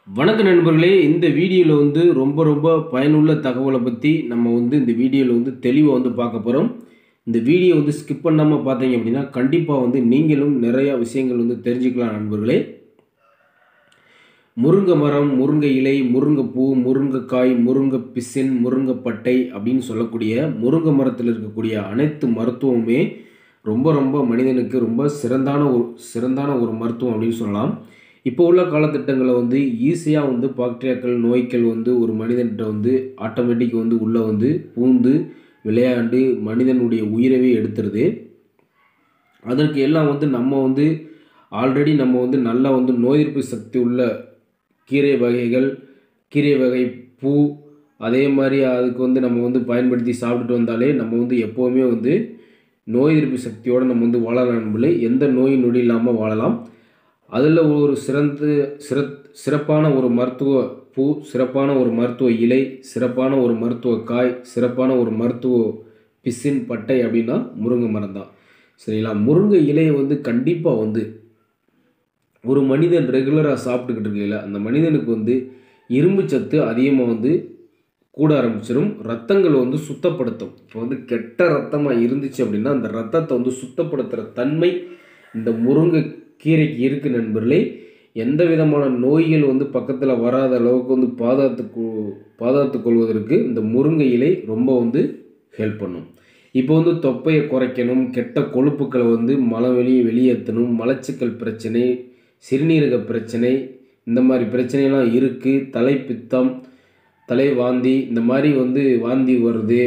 வணக்க நண்பர்களே இந்த வீடியோவில் வந்து ரொம்ப ரொம்ப பயனுள்ள தகவலை பற்றி நம்ம வந்து இந்த வீடியோவில் வந்து தெளிவாக வந்து பார்க்க போகிறோம் இந்த வீடியோ வந்து ஸ்கிப் பண்ணாமல் பார்த்தீங்க அப்படின்னா கண்டிப்பாக வந்து நீங்களும் நிறையா விஷயங்கள் வந்து தெரிஞ்சுக்கலாம் நண்பர்களே முருங்கை மரம் முருங்கை இலை முருங்கைப்பூ முருங்கைக்காய் முருங்கை பிசின் முருங்கைப்பட்டை அப்படின்னு சொல்லக்கூடிய முருங்கை மரத்தில் இருக்கக்கூடிய அனைத்து மருத்துவமுமே ரொம்ப ரொம்ப மனிதனுக்கு ரொம்ப சிறந்தான ஒரு சிறந்தான ஒரு மருத்துவம் அப்படின்னு சொல்லலாம் இப்போ உள்ள காலகட்டங்களில் வந்து ஈஸியாக வந்து பாக்டீரியாக்கள் நோய்கள் வந்து ஒரு மனிதன்கிட்ட வந்து ஆட்டோமேட்டிக் வந்து உள்ளே வந்து பூந்து விளையாண்டு மனிதனுடைய உயிரவே எடுத்துருது அதற்கு எல்லாம் வந்து நம்ம வந்து ஆல்ரெடி நம்ம வந்து நல்லா வந்து நோய் எதிர்ப்பு சக்தி உள்ள கீரை வகைகள் கீரை வகை பூ அதே மாதிரி அதுக்கு வந்து நம்ம வந்து பயன்படுத்தி சாப்பிட்டுட்டு வந்தாலே நம்ம வந்து எப்போவுமே வந்து நோய் எதிர்ப்பு சக்தியோடு நம்ம வந்து வாழலாம் நண்பர்களே எந்த நோய் நொடி இல்லாமல் வாழலாம் அதில் ஒரு சிறந்த சிற சிறப்பான ஒரு மருத்துவ பூ சிறப்பான ஒரு மருத்துவ இலை சிறப்பான ஒரு மருத்துவ காய் சிறப்பான ஒரு மருத்துவ பிசின் பட்டை அப்படின்னா முருங்கை மரம் தான் சரிங்களா முருங்கை இலையை வந்து கண்டிப்பாக வந்து ஒரு மனிதன் ரெகுலராக சாப்பிட்டுக்கிட்டு இருக்கையில் அந்த மனிதனுக்கு வந்து இரும்பு சத்து அதிகமாக வந்து கூட ஆரம்பிச்சிடும் ரத்தங்கள் வந்து சுத்தப்படுத்தும் இப்போ வந்து கெட்ட ரத்தமாக இருந்துச்சு அப்படின்னா அந்த ரத்தத்தை வந்து சுத்தப்படுத்துகிற தன்மை இந்த முருங்கை கீரைக்கு இருக்கு நண்பர்களே எந்த விதமான நோய்கள் வந்து பக்கத்தில் வராத அளவுக்கு வந்து பாதுகாத்து பாதுகாத்து கொள்வதற்கு இந்த முருங்கை இலை ரொம்ப வந்து ஹெல்ப் பண்ணும் இப்போ வந்து தொப்பையை குறைக்கணும் கெட்ட கொழுப்புக்களை வந்து மலை வெளியே வெளியேற்றணும் மலச்சிக்கல் பிரச்சனை சிறுநீரக பிரச்சனை இந்த மாதிரி பிரச்சனைலாம் இருக்குது தலைப்பித்தம் தலை வாந்தி இந்த மாதிரி வந்து வாந்தி வருது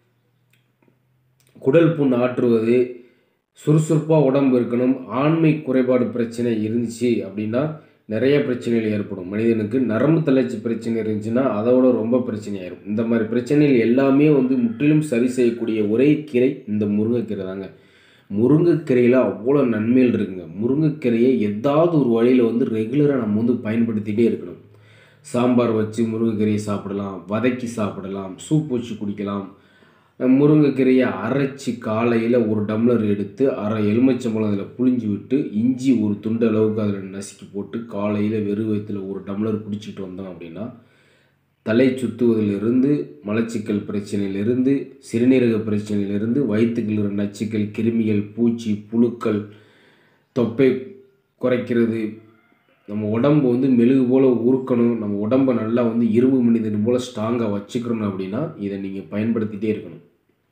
குடல் புண் ஆற்றுவது சுறுசுறுப்பாக உடம்பு இருக்கணும் ஆண்மை குறைபாடு பிரச்சனை இருந்துச்சு அப்படின்னா நிறைய பிரச்சனைகள் ஏற்படும் மனிதனுக்கு நரம்பு தளர்ச்சி பிரச்சனை இருந்துச்சுன்னா அதோட ரொம்ப பிரச்சனையாயிரும் இந்த மாதிரி பிரச்சனைகள் எல்லாமே வந்து முற்றிலும் சரி செய்யக்கூடிய ஒரே கீரை இந்த முருங்கைக்கீரை தாங்க முருங்கைக்கீரையில் அவ்வளோ நன்மைகள் இருக்குங்க முருங்கைக்கீரையை ஏதாவது ஒரு வழியில் வந்து ரெகுலராக நம்ம வந்து பயன்படுத்திகிட்டே இருக்கணும் சாம்பார் வச்சு முருங்கைக்கீரையை சாப்பிடலாம் வதக்கி சாப்பிடலாம் சூப் வச்சு குடிக்கலாம் முருங்கைக்கீரையை அரைச்சி காலையில் ஒரு டம்ளர் எடுத்து அரை எலுமிச்சம்பழம் அதில் புளிஞ்சு விட்டு இஞ்சி ஒரு துண்டு அளவுக்கு அதில் நசுக்கி போட்டு காலையில் வெறும் வயிற்றில் ஒரு டம்ளர் குடிச்சிட்டு வந்தோம் அப்படின்னா தலை சுற்றுவதிலிருந்து மலச்சிக்கல் பிரச்சனையிலிருந்து சிறுநீரக பிரச்சனையிலிருந்து வயிற்றுக்குள்ள இருக்கிற நச்சுக்கள் கிருமிகள் பூச்சி புழுக்கள் தொப்பை குறைக்கிறது நம்ம உடம்பு வந்து மெழுகு போல் உருக்கணும் நம்ம உடம்பை நல்லா வந்து இரும்பு மனிதன் போல் ஸ்ட்ராங்காக வச்சுக்கணும் அப்படின்னா இதை நீங்கள் பயன்படுத்திகிட்டே இருக்கணும்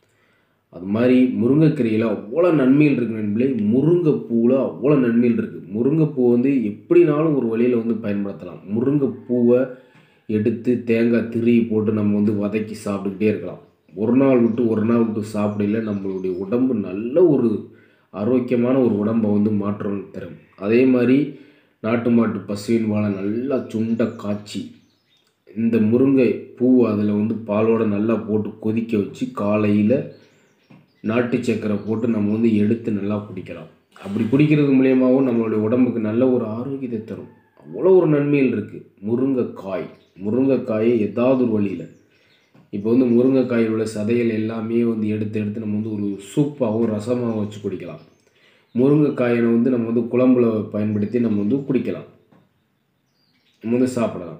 அது மாதிரி முருங்கைக்கீரையில் அவ்வளோ நன்மைகள் இருக்குது நண்பர்களே முருங்கைப்பூவில் அவ்வளோ நன்மைகள் இருக்குது முருங்கைப்பூ வந்து எப்படினாலும் ஒரு வழியில் வந்து பயன்படுத்தலாம் முருங்கைப்பூவை எடுத்து தேங்காய் திருவி போட்டு நம்ம வந்து வதக்கி சாப்பிட்டுக்கிட்டே இருக்கலாம் ஒரு நாள் விட்டு ஒரு நாள் விட்டு சாப்பிடல நம்மளுடைய உடம்பு நல்ல ஒரு ஆரோக்கியமான ஒரு உடம்பை வந்து மாற்றம் தரும் அதே மாதிரி நாட்டு மாட்டு பசுவின் வாழை நல்லா சுண்ட காய்ச்சி இந்த முருங்கை பூ அதில் வந்து பாலோட நல்லா போட்டு கொதிக்க வச்சு காலையில் நாட்டு சக்கரை போட்டு நம்ம வந்து எடுத்து நல்லா குடிக்கலாம் அப்படி குடிக்கிறது மூலியமாகவும் நம்மளுடைய உடம்புக்கு நல்ல ஒரு ஆரோக்கியத்தை தரும் அவ்வளோ ஒரு நன்மைகள் இருக்குது முருங்கைக்காய் முருங்கைக்காயை ஏதாவது ஒரு வழியில் இப்போ வந்து முருங்கைக்காயில் உள்ள சதைகள் எல்லாமே வந்து எடுத்து எடுத்து நம்ம வந்து ஒரு சூப்பாகவும் ரசமாகவும் வச்சு குடிக்கலாம் முருங்கைக்காயை வந்து நம்ம வந்து குழம்புல பயன்படுத்தி நம்ம வந்து குடிக்கலாம் நம்ம வந்து சாப்பிடலாம்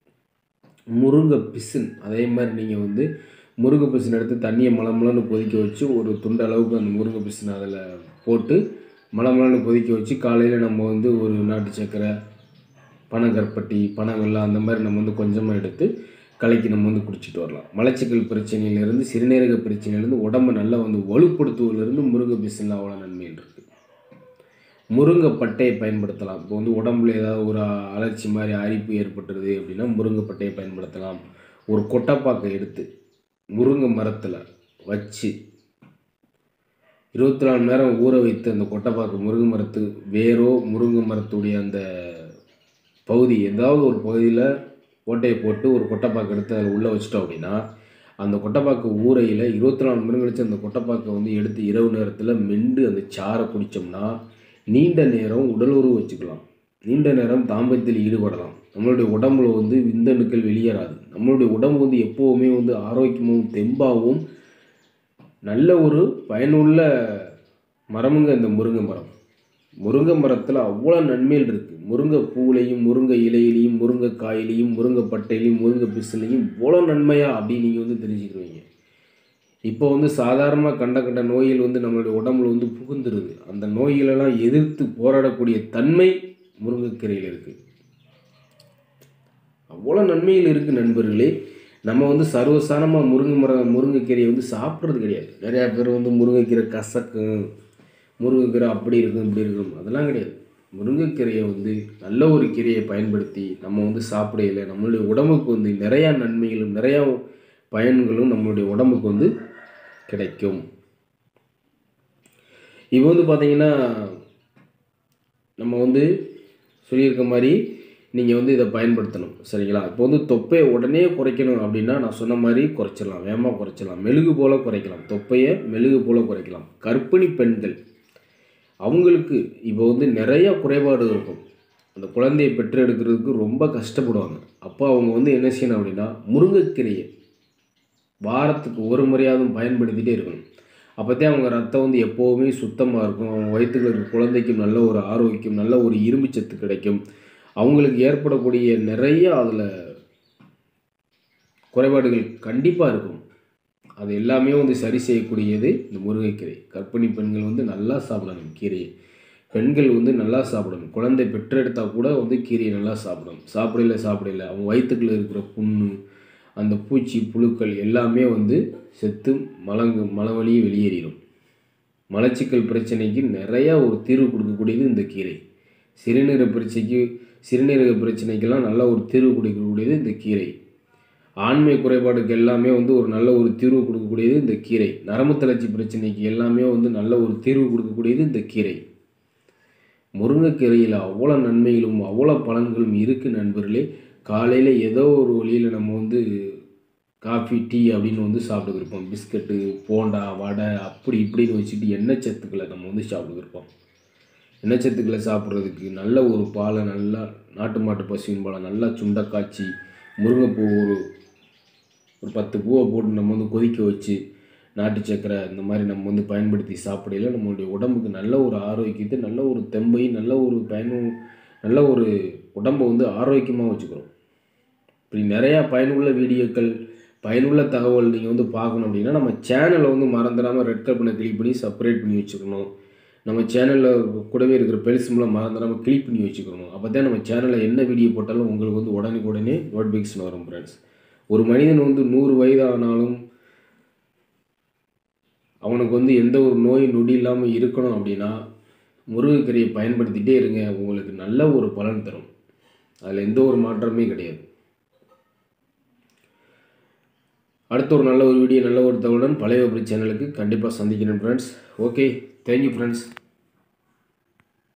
முருங்கை பிசின் அதே மாதிரி நீங்கள் வந்து முருங்கை பிசின் எடுத்து தண்ணியை மலமலன்னு கொதிக்க வச்சு ஒரு துண்டு அளவுக்கு அந்த முருங்கை பிசின் அதில் போட்டு மலமலன்னு கொதிக்க வச்சு காலையில் நம்ம வந்து ஒரு நாட்டு சக்கரை பனங்கற்பட்டி பனவெல்லாம் அந்த மாதிரி நம்ம வந்து கொஞ்சமாக எடுத்து கலக்கி நம்ம வந்து குடிச்சிட்டு வரலாம் மலச்சிக்கல் பிரச்சனையிலேருந்து சிறுநீரக பிரச்சனையிலேருந்து உடம்பை நல்லா வந்து வலுப்படுத்துவதிலிருந்து முருங்கை பிசினில் அவ்வளோ நன்மைகள் இருக்குது முருங்கை பட்டையை பயன்படுத்தலாம் இப்போ வந்து உடம்புல ஏதாவது ஒரு அலர்ச்சி மாதிரி அரிப்பு ஏற்பட்டுருது அப்படின்னா முருங்கை பட்டையை பயன்படுத்தலாம் ஒரு கொட்டைப்பாக்கை எடுத்து முருங்கை மரத்தில் வச்சு இருபத்தி நாலு நேரம் ஊற வைத்து அந்த கொட்டைப்பாக்கு முருங்கை மரத்து வேரோ முருங்கை மரத்துடைய அந்த பகுதி ஏதாவது ஒரு பகுதியில் ஓட்டையை போட்டு ஒரு கொட்டைப்பாக்கு எடுத்து அதில் உள்ளே வச்சிட்டோம் அப்படின்னா அந்த கொட்டைப்பாக்கு ஊறையில் இருபத்தி நாலு மணி கழிச்சு அந்த கொட்டைப்பாக்கை வந்து எடுத்து இரவு நேரத்தில் மெண்டு அந்த சாறை குடித்தோம்னா நீண்ட நேரம் உடலுறவு வச்சுக்கலாம் நீண்ட நேரம் தாம்பத்தியில் ஈடுபடலாம் நம்மளுடைய உடம்புல வந்து விந்தணுக்கள் வெளியேறாது நம்மளுடைய உடம்பு வந்து எப்போவுமே வந்து ஆரோக்கியமாகவும் தெம்பாகவும் நல்ல ஒரு பயனுள்ள மரமுங்க இந்த முருங்கை மரம் முருங்கை மரத்தில் அவ்வளோ நன்மைகள் இருக்குது முருங்கை பூவிலையும் முருங்கை இலையிலையும் முருங்கை காயிலையும் முருங்கை பட்டையிலையும் முருங்கை பிசுலையும் இவ்வளோ நன்மையா அப்படின்னு நீங்கள் வந்து தெரிஞ்சுக்கிடுவீங்க இப்போ வந்து சாதாரணமாக கண்ட கண்ட நோய்கள் வந்து நம்மளுடைய உடம்புல வந்து புகுந்துருது அந்த நோய்களெல்லாம் எதிர்த்து போராடக்கூடிய தன்மை முருங்கைக்கீரையில் இருக்குது அவ்வளோ நன்மைகள் இருக்குது நண்பர்களே நம்ம வந்து சர்வசாதாரணமாக முருங்கை மரம் முருங்கைக்கீரையை வந்து சாப்பிட்றது கிடையாது நிறையா பேர் வந்து முருங்கைக்கீரை கசக்கும் முருங்கைக்கீரை அப்படி இருக்கும் இப்படி இருக்கும் அதெல்லாம் கிடையாது முருங்கைக்கீரையை வந்து நல்ல ஒரு கீரையை பயன்படுத்தி நம்ம வந்து சாப்பிடையில நம்மளுடைய உடம்புக்கு வந்து நிறையா நன்மைகளும் நிறையா பயன்களும் நம்மளுடைய உடம்புக்கு வந்து கிடைக்கும் இப்போ வந்து பார்த்தீங்கன்னா நம்ம வந்து சொல்லியிருக்க மாதிரி நீங்கள் வந்து இதை பயன்படுத்தணும் சரிங்களா இப்போ வந்து தொப்பையை உடனே குறைக்கணும் அப்படின்னா நான் சொன்ன மாதிரி குறைச்சிடலாம் வேகமாக குறைச்சிடலாம் மெழுகு போல் குறைக்கலாம் தொப்பையை மெழுகு போல் குறைக்கலாம் கர்ப்பிணி பெண்கள் அவங்களுக்கு இப்போ வந்து நிறைய குறைபாடு இருக்கும் அந்த குழந்தையை பெற்றெடுக்கிறதுக்கு ரொம்ப கஷ்டப்படுவாங்க அப்போ அவங்க வந்து என்ன செய்யணும் அப்படின்னா முருங்கைக்கீரையை வாரத்துக்கு ஒரு முறையாவது பயன்படுத்திகிட்டே இருக்கணும் அப்போத்தான் அவங்க ரத்தம் வந்து எப்போவுமே சுத்தமாக இருக்கும் அவங்க வயிற்றுல இருக்க குழந்தைக்கும் நல்ல ஒரு ஆரோக்கியம் நல்ல ஒரு இரும்பு சத்து கிடைக்கும் அவங்களுக்கு ஏற்படக்கூடிய நிறைய அதில் குறைபாடுகள் கண்டிப்பாக இருக்கும் அது எல்லாமே வந்து சரி செய்யக்கூடியது இந்த முருங்கைக்கீரை கர்ப்பிணி பெண்கள் வந்து நல்லா சாப்பிடணும் கீரையை பெண்கள் வந்து நல்லா சாப்பிடணும் குழந்தை பெற்றெடுத்தால் கூட வந்து கீரையை நல்லா சாப்பிடணும் சாப்பிடல சாப்பிடல அவங்க வயிற்றுக்குள்ள இருக்கிற புண்ணு அந்த பூச்சி புழுக்கள் எல்லாமே வந்து செத்து மலங்கு மலவழியே வெளியேறிடும் மலச்சிக்கல் பிரச்சனைக்கு நிறையா ஒரு தீர்வு கொடுக்கக்கூடியது இந்த கீரை சிறுநீரக பிரச்சனைக்கு சிறுநீரக பிரச்சனைக்கெல்லாம் நல்ல ஒரு தீர்வு கொடுக்கக்கூடியது இந்த கீரை ஆண்மை குறைபாடுக்கு எல்லாமே வந்து ஒரு நல்ல ஒரு தீர்வு கொடுக்கக்கூடியது இந்த கீரை நரம்பு தளர்ச்சி பிரச்சனைக்கு எல்லாமே வந்து நல்ல ஒரு தீர்வு கொடுக்கக்கூடியது இந்த கீரை முருங்கைக்கீரையில் அவ்வளோ நன்மைகளும் அவ்வளோ பலன்களும் இருக்குது நண்பர்களே காலையில் ஏதோ ஒரு வழியில் நம்ம வந்து காஃபி டீ அப்படின்னு வந்து சாப்பிட்டுக்கிருப்போம் பிஸ்கட்டு போண்டா வடை அப்படி இப்படின்னு வச்சுட்டு எண்ணெய் சத்துக்களை நம்ம வந்து சாப்பிட்டுக்கிருப்போம் எண்ணெய் சத்துக்களை சாப்பிட்றதுக்கு நல்ல ஒரு பாலை நல்லா நாட்டு மாட்டு பசுவின் பாலை நல்லா சுண்டை காய்ச்சி முருங்கைப்பூ ஒரு ஒரு பத்து பூவை போட்டு நம்ம வந்து கொதிக்க வச்சு நாட்டு சக்கரை இந்த மாதிரி நம்ம வந்து பயன்படுத்தி சாப்பிடையில நம்மளுடைய உடம்புக்கு நல்ல ஒரு ஆரோக்கியத்தை நல்ல ஒரு தெம்பை நல்ல ஒரு பயனும் நல்ல ஒரு உடம்பை வந்து ஆரோக்கியமாக வச்சுக்கிறோம் இப்படி நிறையா பயனுள்ள வீடியோக்கள் பயனுள்ள தகவல் நீங்கள் வந்து பார்க்கணும் அப்படின்னா நம்ம சேனலை வந்து மறந்துடாமல் ரெட் கலர் பண்ண கிளிக் பண்ணி செப்பரேட் பண்ணி வச்சுக்கணும் நம்ம சேனலில் கூடவே இருக்கிற பெல்சிம்லாம் மறந்துடாமல் கிளிக் பண்ணி வச்சுக்கணும் அப்போ தான் நம்ம சேனலில் என்ன வீடியோ போட்டாலும் உங்களுக்கு வந்து உடனுக்குடனே நோட்டிஃபிகேஷன் வரும் ஃப்ரெண்ட்ஸ் ஒரு மனிதன் வந்து நூறு வயது ஆனாலும் அவனுக்கு வந்து எந்த ஒரு நோய் நொடி இல்லாமல் இருக்கணும் அப்படின்னா முருங்கைக்கீரையை பயன்படுத்திகிட்டே இருங்க உங்களுக்கு நல்ல ஒரு பலன் தரும் அதில் எந்த ஒரு மாற்றமே கிடையாது அடுத்த ஒரு நல்ல ஒரு வீடியோ நல்ல ஒரு தகவலுடன் பழைய ஒரு சேனலுக்கு கண்டிப்பாக சந்திக்கிறேன் ஃப்ரெண்ட்ஸ் ஓகே தேங்க்யூ ஃப்ரெண்ட்ஸ்